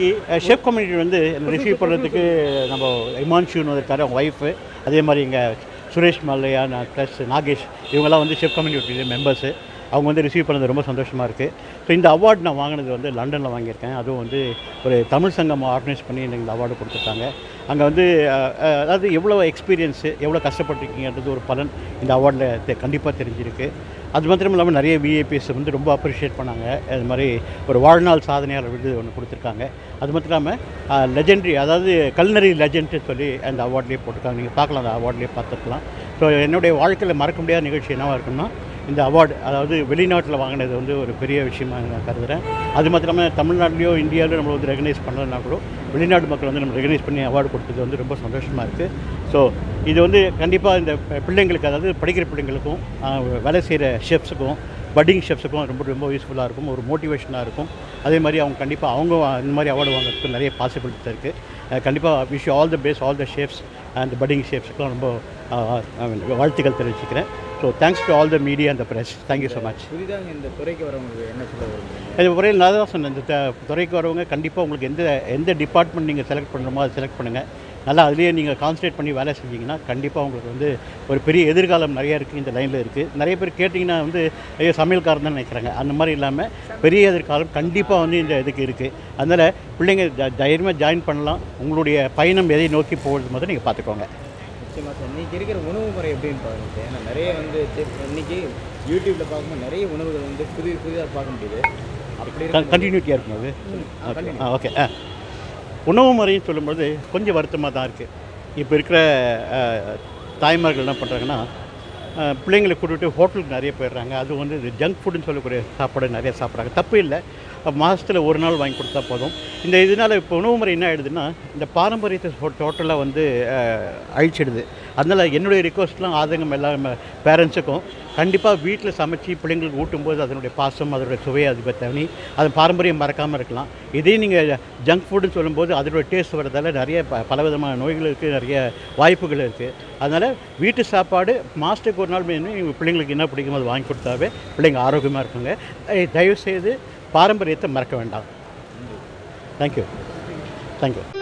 இன்னைக்கு chef community வந்து receive பண்ணுறதுக்கு நம்ம இமான்ஷூன் வந்திருக்காரு அவங்க ஒய்ஃபு அதே மாதிரி இங்கே சுரேஷ் மல்லையா நான் ப்ளஸ் நாகேஷ் இவங்கெல்லாம் வந்து ஷெஃப் கம்யூனிட்டி மெம்பர்ஸு அவங்க வந்து ரிசீவ் பண்ணது ரொம்ப சந்தோஷமாக இருக்குது ஸோ இந்த அவார்டு நான் வாங்கினது வந்து லண்டனில் வாங்கியிருக்கேன் அதுவும் வந்து ஒரு தமிழ் சங்கம் ஆர்கனைஸ் பண்ணி எனக்கு இந்த அவார்டு கொடுத்துருக்காங்க அங்கே வந்து அஹ், அஹ், அதாவது எவ்வளோ எக்ஸ்பீரியன்ஸு எவ்வளோ கஷ்டப்பட்டிருக்கீங்கன்றது ஒரு பலன் இந்த அவார்டில் கண்டிப்பாக தெரிஞ்சிருக்கு அது மாத்திரம் இல்லாமல் நிறைய விஐபிஎஸ் வந்து ரொம்ப அப்ரிஷியேட் பண்ணாங்க அது மாதிரி ஒரு வாழ்நாள் சாதனையாளர் விருது ஒன்று கொடுத்துருக்காங்க அது மட்டும் இல்லாமல் லெஜெண்டரி அதாவது கல்னரி லெஜெண்ட்னு சொல்லி அந்த அவார்ட்லேயே போட்டிருக்காங்க நீங்கள் பார்க்கலாம் அந்த அவார்ட்லேயே பார்த்துருக்கலாம் ஸோ என்னுடைய வாழ்க்கையில் மறக்க முடியாத நிகழ்ச்சி என்னவாக இருக்குன்னா இந்த அவார்டு அதாவது வெளிநாட்டில் வாங்கினது வந்து ஒரு பெரிய விஷயமா நான் கருதுகிறேன் அது மட்டும் இல்லாமல் தமிழ்நாட்டிலையோ இந்தியாவிலையோ நம்மளை வந்து ரெகனைஸ் பண்ணலன்னா கூட வெளிநாட்டு மக்கள் வந்து நம்ம ரெகனைஸ் பண்ணி அவார்டு கொடுத்தது வந்து ரொம்ப சந்தோஷமாக இருக்குது ஸோ இது வந்து கண்டிப்பாக இந்த ப- பிள்ளைங்களுக்கு அதாவது படிக்கிற பிள்ளைங்களுக்கும் ஆஹ், வேலை செய்கிற ஷெஃப்ஸுக்கும் பட்டிங் ஷெஃப்ஸுக்கும் ரொம்ப ரொம்ப யூஸ்ஃபுல்லாக இருக்கும் ஒரு மோட்டிவேஷனாக இருக்கும் அதே மாதிரி அவங்க கண்டிப்பாக அவங்க இந்த மாதிரி அவார்டு வாங்குறதுக்கு நிறைய பாசிபிலிட்டிஸ் இருக்குது கண்டிப்பாக wish all the best all the shapes and putting ஷேப்ஸுக்கெலாம் ரொம்ப ஆஹ், ஆஹ், வாழ்த்துக்கள் தெரிவிச்சுக்கிறேன் so thanks to all the media and the press thank you so much புதிதாக இந்த துறைக்கு வரவங்களுக்கு என்ன சொல்ல விரும்புறீங்க இது முறையில் நான் தான் சொன்னேன் இந்த த- துறைக்கு வரவங்க கண்டிப்பாக உங்களுக்கு எந்த எந்த டிபார்ட்மெண்ட் நீங்கள் செலக்ட் பண்ணுறோமோ அதை செலக்ட் பண்ணுங்கள் நல்லா அதுலேயே நீங்கள் கான்சன்ட்ரேட் பண்ணி வேலை செஞ்சீங்கன்னா கண்டிப்பாக உங்களுக்கு வந்து ஒரு பெரிய எதிர்காலம் நிறைய இருக்குது இந்த லைனில் இருக்குது நிறைய பேர் கேட்டிங்கன்னா வந்து ஐயோ சமையல்காரன் தான் நினைக்கிறாங்க அந்த மாதிரி இல்லாமல் பெரிய எதிர்காலம் கண்டிப்பாக வந்து இந்த இதுக்கு இருக்குது அதனால் பிள்ளைங்க த- தைரியமாக ஜாயின் பண்ணலாம் உங்களுடைய பயணம் எதை நோக்கி போகிறது முதல்ல நீங்கள் பார்த்துக்கோங்க நிச்சயமாக சார் இன்னைக்கு இருக்கிற உணவு முறை எப்படின்னு பாருங்க சார் ஏன்னா நிறைய வந்து chef இன்னைக்கு யூடியூப்பில் பார்க்கும்போது நிறைய உணவுகள் வந்து புதிய புதிதாக பார்க்க முடியுது அப்படி இருக்கும் கண்டினியூட்டியாக இருக்கும் அது ஓகே ஆ ஓகே ஆ உணவு முறைன்னு சொல்லும்போது கொஞ்சம் வருத்தமாக தான் இருக்குது இப்போ இருக்கிற அஹ், தாய்மார்கள் என்ன பண்ணுறாங்கன்னா அஹ், பிள்ளைங்களை கூட்டிட்டு ஹோட்டலுக்கு நிறைய போயிடுறாங்க அது வந்து ஜங்க் ஃபுட்னு சொல்லக்கூடிய சாப்பாடு நிறைய சாப்பிட்றாங்க தப்பு இல்லை மாதத்தில் ஒரு நாள் வாங்கி கொடுத்தா போதும் இந்த இதனால் இப்போ உணவு முறை என்ன ஆயிடுதுன்னா இந்த பாரம்பரியத்தை டோட்டலாக வந்து அஹ், அழிச்சிடுது அதனால் என்னுடைய ரிக்வஸ்ட்லாம் ஆதங்கம் எல்லா பேரண்ட்ஸுக்கும் கண்டிப்பாக வீட்டில் சமைச்சு பிள்ளைங்களுக்கு ஊட்டும்போது அதனுடைய பாசம் அதனுடைய சுவை அது தனி அது பாரம்பரியம் மறக்காமல் இருக்கலாம் இதே நீங்கள் ஜங்க் ஃபுட்னு சொல்லும்போது அதனுடைய டேஸ்ட் வரதால நிறைய ப பலவிதமான நோய்கள் இருக்குது நிறைய வாய்ப்புகள் இருக்குது அதனால் வீட்டு சாப்பாடு மாதத்துக்கு ஒரு நாள் மெனு பிள்ளைங்களுக்கு என்ன பிடிக்குமோ அது வாங்கி கொடுத்தாவே பிள்ளைங்க ஆரோக்கியமாக இருக்குங்க தயவுசெய்து பாரம்பரியத்தை மறக்க வேண்டாம் தேங்க்யூ தேங்க்யூ